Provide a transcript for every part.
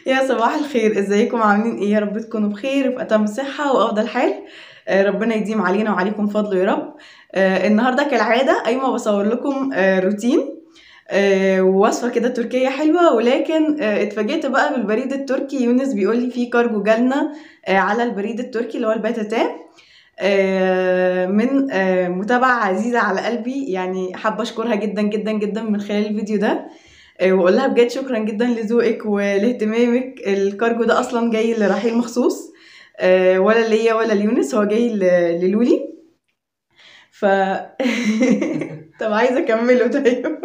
يا صباح الخير ازيكم عاملين ايه يا رب تكونوا بخير وفي اتم صحه وافضل حال آه، ربنا يديم علينا وعليكم فضله يا رب آه، النهارده كالعاده قايمه بصور لكم آه، روتين آه، ووصفه كده تركيه حلوه ولكن آه، اتفاجئت بقى بالبريد التركي يونس بيقول لي في كارجو جالنا آه، على البريد التركي اللي هو الباتاتا آه، من آه، متابعه عزيزه على قلبي يعني حابه اشكرها جدا جدا جدا من خلال الفيديو ده آه، واقول لها بجد شكرا جدا لذوقك ولاهتمامك الكارجو ده اصلا جاي لرحيل مخصوص آه، ولا ليا ولا ليونس هو جاي ل- للولي ف طب عايزه اكمله طيب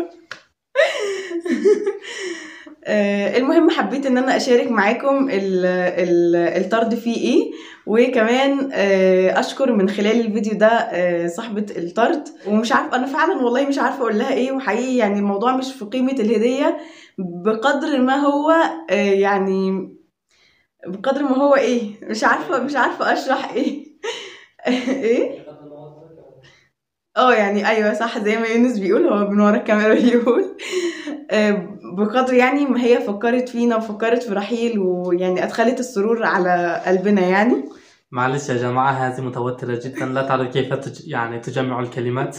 آه، المهم حبيت ان انا اشارك معاكم ال- ال- الطرد فيه ايه وكمان آه، اشكر من خلال الفيديو ده آه، صاحبة الطرد ومش عارفه انا فعلا والله مش عارفه اقول لها ايه وحقيقي يعني الموضوع مش في قيمة الهدية بقدر ما هو آه، يعني بقدر ما هو ايه مش عارفه مش عارفه اشرح ايه ايه اه يعني ايوه صح زي ما يونس بيقول هو من ورا الكاميرا بيقول آه، بقدر يعني ما هي فكرت فينا وفكرت في رحيل ويعني ادخلت السرور على قلبنا يعني معلش يا جماعة هذه متوترة جدا لا تعرف كيف تج... يعني تجمع الكلمات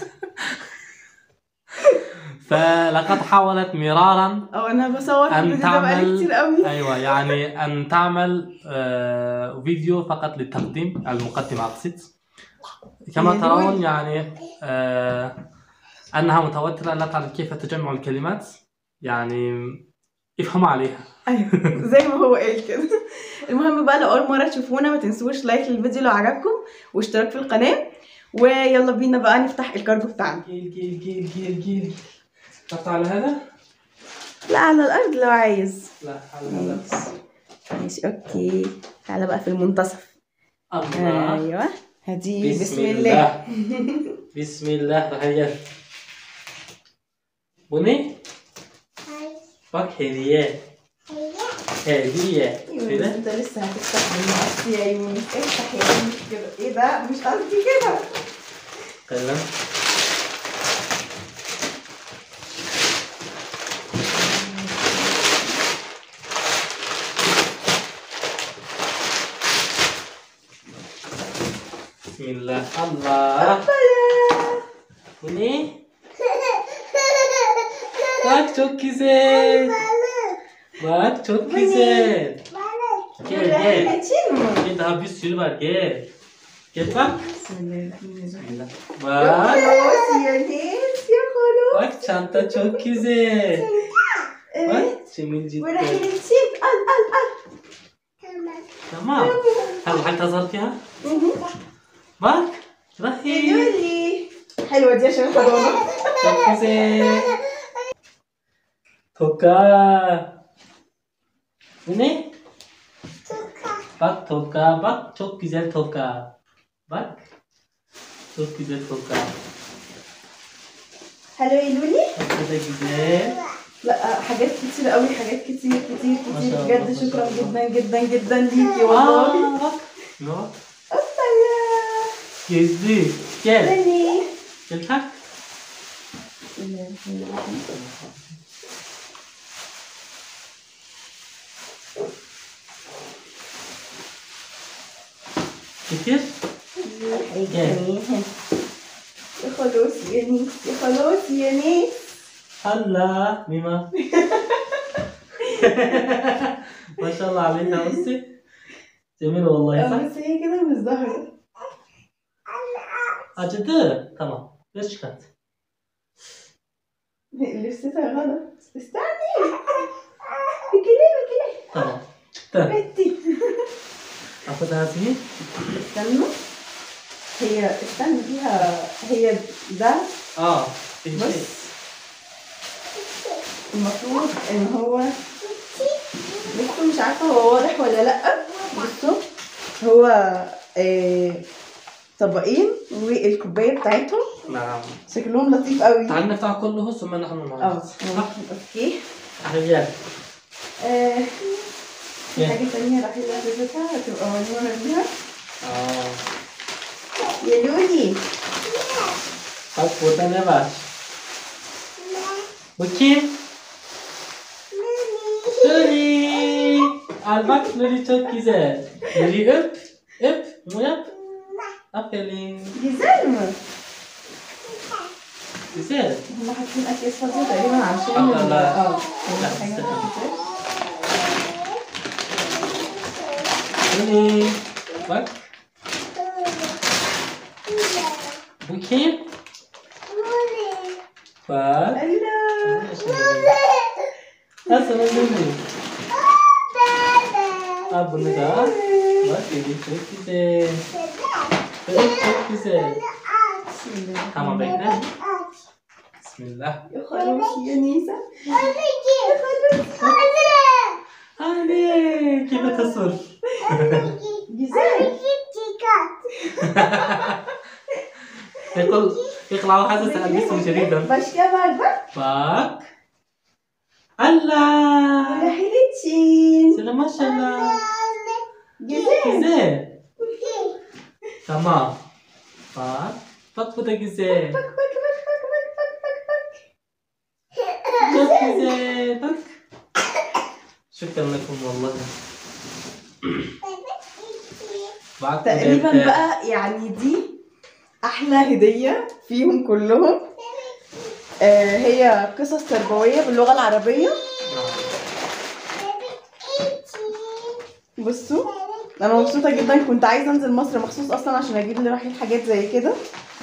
فلقد حاولت مرارا او انا بصور في أن الفيديو ده بقالي تعمل- كتير قوي أيوة يعني أن تعمل آه، فيديو فقط للتقديم المقدمة أقصد كما يا ترون لول. يعني آه، أنها متوترة لا تعرف كيف تجمع الكلمات يعني افهموا عليها ايوه زي ما هو قال كده المهم بقى لو اول مره تشوفونا ما تنسوش لايك للفيديو لو عجبكم واشتراك في القناه ويلا بينا بقى نفتح الكارجو بتاعنا جيل جيل جيل جيل جيل ضغط على هذا؟ لا على الارض لو عايز لا على هذا ماشي اوكي تعالى بقى في المنتصف الله ايوه هدي بسم, الله بسم الله رحيل Bu ne? Bak hediye. Hediye. يونس Şöyle. انت لسه هتفتح بالمقص يا يونس افتح يا يونس كده ايه ده مش قصدي كده Kalem. Bismillah. Allah. Bu ne? Bak çok güzel. Bak çok güzel. Gel gel. açayım mı? Gel daha bir sürü var gel. Gel bak. Bismillahirrahmanirrahim. Bak. خلاص يا ناس يا خلاص Bak çanta çok güzel. evet Bak cemil cidden. ورحيل تشيب al al al تمام هل حتى صار فيها؟ مهم. بak رهيب يولي حلوه دي عشان خدونا çok güzel. Toka. Bu ne? Bak toka bak çok güzel toka. Bak. Çok güzel toka. حلو يا لولي Toka da güzel. لا حاجات كتير قوي حاجات كتير كتير ما كتير شاء الله، بجد ما شاء شكرا الله. جدا جدا جدا ليكي والله Aa bak. Ne o? أوبا Gözlük. Gel. بني Gel tak. Getir. يا خلاص يا نيس يا خلاص يا نيس هلا ميما ما شاء الله عليها بصي جميل والله اه صح بس هي كده مش ظاهرة acıdı tamam ver çıkart لبستها غلط استني بكلي بكلي tamam çıktı بنتي اخد هذه استنوا هي استنى فيها هي ده اه في بص شيء المفروض ان هو بصوا مش عارفه هو واضح ولا لا بصوا هو آه طبقين والكوبايه بتاعتهم نعم شكلهم لطيف قوي تعال نفتح كله ثم نحن اه نعرض صح اوكي رجال آه في Yeah. حاجه تانية راح لازمتها هتبقى مليونه بيها اه يا لولي bak burada ne var bu kim Loli Al bak Loli çok güzel. Loli öp. Öp. Mu yap. Aferin. güzel mi? Güzel. هم حاطين اكياس فاضيه تقريبا عشان الله الله. اه لا، حاجة استنى. كتير. Loli. Bak. Bu kim? Bak. الله Nasıl Loli? Al bunu da. Bak Loli çok güzel. Evet çok güzel. Tamam bekle. Bismillah. يا خلاص يا نيسا Anne, kime tasur? güzel يقول يقلع حاسس ألبسه جديدا başka var bak bak Allah rahil için Sana maşallah güzel Güzel Tamam Bak Bak bu da güzel bak bak bak bak bak bak bak bak Çok güzel Bak شكرا لكم والله bak bu تقريبا defter. بقى يعني دي احلى هديه فيهم كلهم آه هي قصص تربويه باللغه العربيه بصوا انا مبسوطه جدا كنت عايزه انزل مصر مخصوص اصلا عشان اجيب لراحل حاجات زي كده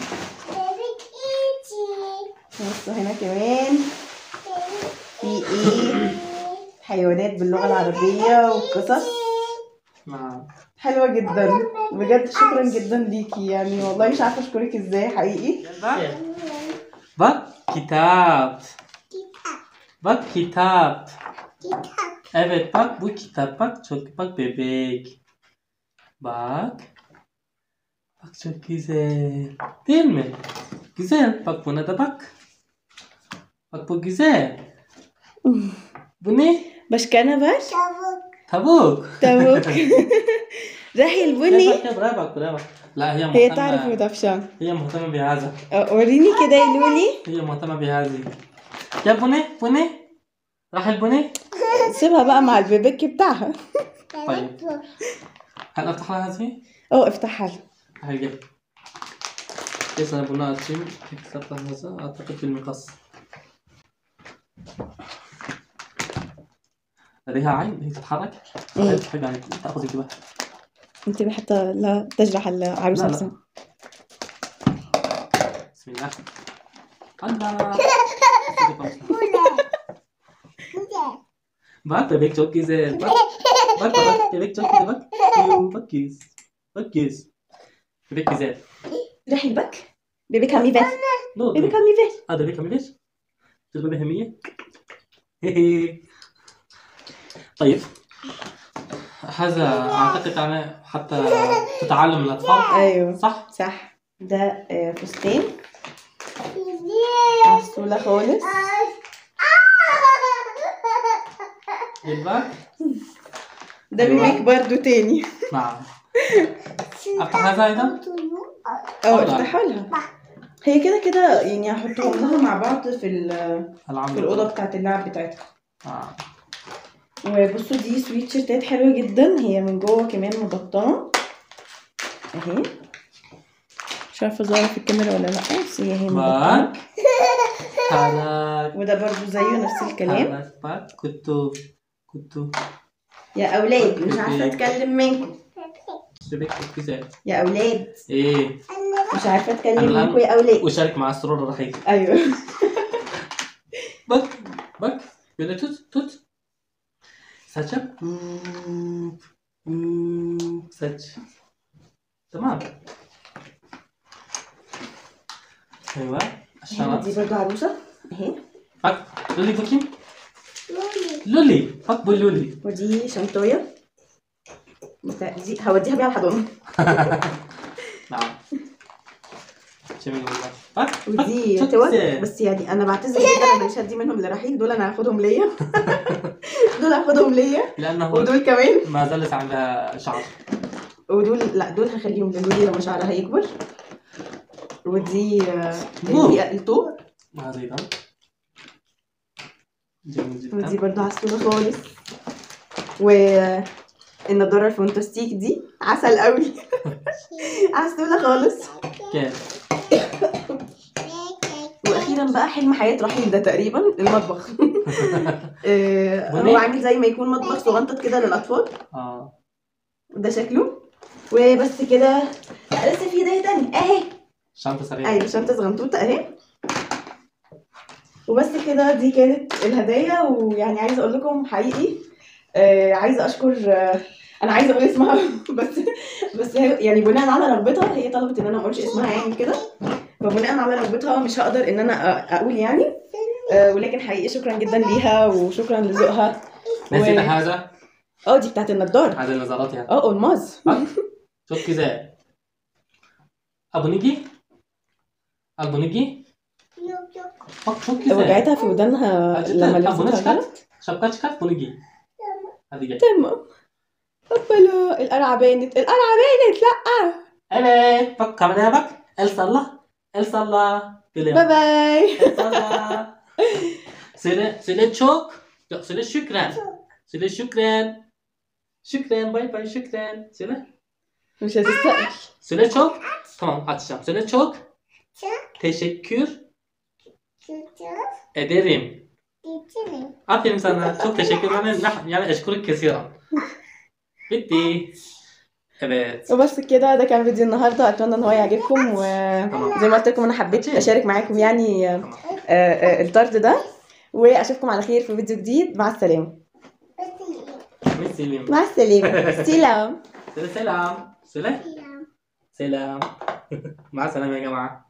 بصوا هنا كمان في ايه حيوانات باللغه العربيه وقصص نعم حلوه جدا بجد شكرا جدا ليكي يعني والله مش عارفه اشكرك ازاي حقيقي bak kitap bak kitap Evet bak bu kitap bak çok bak bebek. Bak. Bak çok güzel. Değil mi? Güzel. Bak buna da bak. Bak bu güzel. Bu ne? başka ne var Tavuk. tavuk راهي Gel البني bak gel buraya bak buraya bak. La هي هي تعرف مهتمة ودفشان هي مهتمة بهذا. وريني كده يا لولي هي مهتمة بهذه. يا بني بني راح البني. سيبها بقى مع البيبك بتاعها طيب. هل افتح لها هذه؟ اه افتحها لها هاي جيب. كيس انا بناء الجيم كيف تطلع هذا اعتقد بالمقص. لديها عين هي تتحرك مم. تحب يعني تاخذ انتباه انت حتى لا تجرح العروسه لا، لا. نفسها بسم الله الله bak bebek çok güzel bak bak bak bebek çok güzel bak Yoo, bak güz bak güz bebek güzel راحي البك بيبك عم يبات نو بيبك عم يبات هذا بيبك عم ليش تجربة همية طيب هذا اعتقد انا حتى تتعلم الاطفال ايوه صح صح ده آه، فستان عسولة خالص جلباب ده أيوة. بيبك برضو تاني نعم افتح هذا ايضا اه طبعا. افتحوا لها هي كده كده يعني هحطهم لها مع بعض في ال- العمل في الاوضه بتاعت اللعب بتاعتها آه. وبصوا دي سويت شيرتات حلوه جدا هي من جوه كمان مبطنه اهي مش عارفه ظاهره في الكاميرا ولا لا بس هي هي مبطنه بak Tarak وده برضو زيه نفس الكلام Tarak bak kutu kutu يا اولاد مش عارفه اتكلم منكم bebek çok güzel يا اولاد ايه مش عارفه اتكلم أنا الآن منكم يا اولاد وشارك مع السرور الرحيم ايوه bak bak böyle tut tut saç yap Hup, hup, saç tamam ايوه الشنط دي برضو عروسه اهي bak لولي bakayım لولي bak bu لولي ودي شنطويه بتاع- دي هوديها بيها الحضانه نعم جميل والله bak bak ودي çok توك güzel. بس يعني انا بعتذر جدا انا مش هدي منهم لرحيل دول انا هاخدهم ليا دول هاخدهم ليا لانه ودول كمان ما زالت عندها شعر ودول لا دول هخليهم للولي لما شعرها يكبر ودي آه، بوم. دي الطوق وهذا ايضا جميل ودي جدا برضو عسولة خالص ودي النضاره الفانتاستيك دي عسل قوي عسوله خالص כן. واخيرا بقى حلم حياه رحيل ده تقريبا المطبخ آه، بني. هو عامل زي ما يكون مطبخ صغنطط كده للاطفال آه. ده شكله وبس كده لا لسه في هدايا تاني اهي شنطة سريعة ايوه شنطه صغنطوطه اهي وبس كده دي كانت الهدايا ويعني عايزه اقول لكم حقيقي آه عايزه اشكر آه انا عايزه اقول اسمها بس بس هي يعني بناء على رغبتها هي طلبت ان انا ما اقولش اسمها يعني كده فبناء على رغبتها مش هقدر ان انا أ- اقول يعني آه ولكن حقيقي شكرا جدا ليها وشكرا لذوقها نسيت و- حاجة اه دي بتاعت النضاره هذه النظارات يعني اه الماز شوف كذا أبو نيجي أبو نيجي فك شوف كذا وجعتها في ودانها أجل لما أبو لبستها نشكت غلط شبكتك أبو نيجي هذه جاي تمام هوبلا القرعه بانت القرعه بانت لا Evet, bak kameraya bak. El salla. El salla. Gülüm. باي باي El salla. söyle, söyle çok. Yok, söyle şükren. Söyle şükren. Şükren, bay bay şükren. Söyle. مش هتستقبل Söyle çok. Tamam, açacağım. Söyle çok. Teşekkür ederim. Aferin sana. Çok teşekkür ederim. Nah- Yani eşkuruk kesiyorum. Bitti. Evet. وبس كده ده كان فيديو النهارده اتمنى ان هو يعجبكم وزي ما قلت لكم انا حبيت اشارك معاكم يعني آه، آه، الطرد ده واشوفكم على خير في فيديو جديد مع السلامه Mislim. مع السلامه سلام Söyle selam. Söyle. Selam. مع السلامة يا جماعة